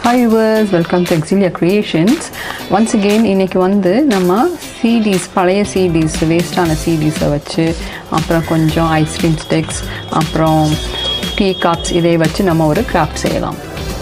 hi yours welcome to Exilia creations once again இன்றைக்கி வந்து நம்ம சிடிஸ் பழைய சிடிஸ் வேஸ்டான சிடிஸை வச்சு அப்புறம் கொஞ்சம் ஐஸ்கிரீம் ஸ்டிக்ஸ் அப்புறம் டீ கப்ஸ் இதை வச்சு நம்ம ஒரு கிராஃப்ட் செய்யலாம்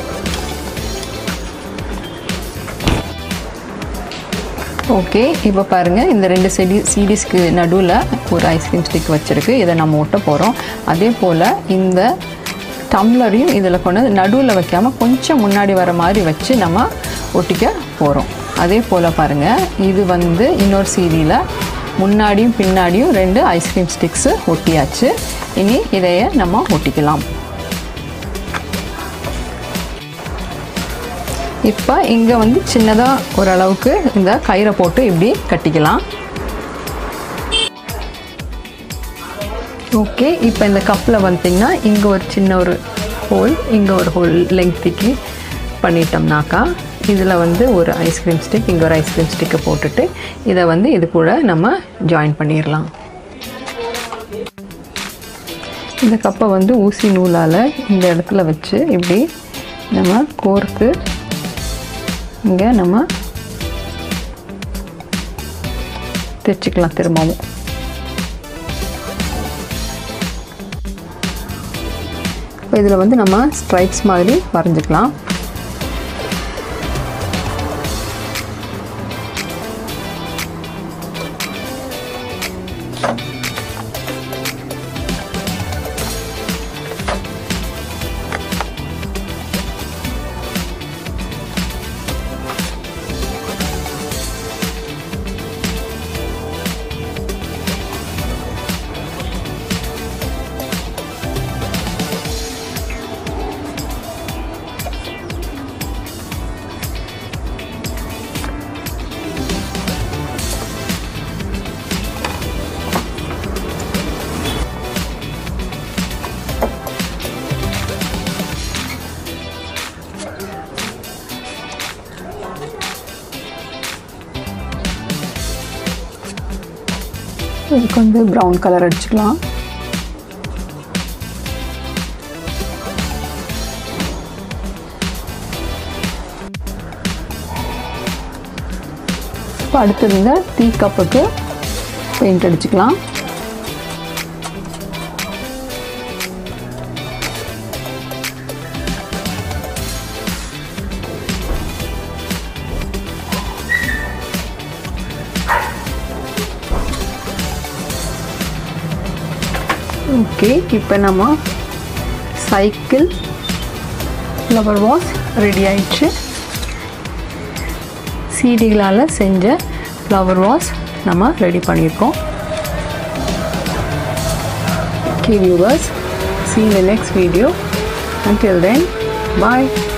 ஓகே இப்போ பாருங்கள் இந்த ரெண்டு செடி சீடிஸ்க்கு நடுவில் ஒரு ஐஸ்கிரீம் ஸ்டிக் வச்சுருக்கு இதை நம்ம ஒட்ட போகிறோம் அதே போல் இந்த டம்ளரையும் இதில் கொண்டு நடுவில் வைக்காமல் கொஞ்சம் முன்னாடி வர மாதிரி வச்சு நம்ம ஒட்டிக்க போகிறோம் அதே போல் பாருங்கள் இது வந்து இன்னொரு சீடியில் முன்னாடியும் பின்னாடியும் ரெண்டு ஐஸ்கிரீம் ஸ்டிக்ஸு ஒட்டியாச்சு இனி இதைய நம்ம ஒட்டிக்கலாம் இப்போ இங்கே வந்து சின்னதாக ஓரளவுக்கு இந்த கயிறை போட்டு இப்படி கட்டிக்கலாம் ஓகே இப்போ இந்த கப்பில் வந்துட்டிங்கன்னா இங்கே ஒரு சின்ன ஒரு ஹோல் இங்கே ஒரு ஹோல் லெங்க்த்திக்கு பண்ணிட்டோம்னாக்கா இதில் வந்து ஒரு ஐஸ்கிரீம் ஸ்டிக் இங்கே ஒரு ஐஸ்கிரீம் ஸ்டிக்கை போட்டுட்டு இதை வந்து இது கூட நம்ம ஜாயின் பண்ணிடலாம் இந்த கப்பை வந்து ஊசி நூலால் இந்த இடத்துல வச்சு இப்படி நம்ம கோர்த்து இங்கே நம்ம தைச்சிக்கலாம் திரும்பவும் இப்போ இதில் வந்து நம்ம ஸ்ட்ரைப்ஸ் மாதிரி வரைஞ்சிக்கலாம் இதுக்கு வந்து ப்ரௌன் கலர் அடிச்சுக்கலாம் இப்போ அடுத்தது இந்த டீ கப்புக்கு பெயிண்ட் அடிச்சுக்கலாம் ஓகே இப்போ நம்ம சைக்கிள் ஃப்ளவர் வாஷ் ரெடி ஆயிடுச்சு சீடிகளால் செஞ்ச ஃப்ளவர் வாஷ் நம்ம ரெடி பண்ணியிருக்கோம் okay viewers see you in the next video until then bye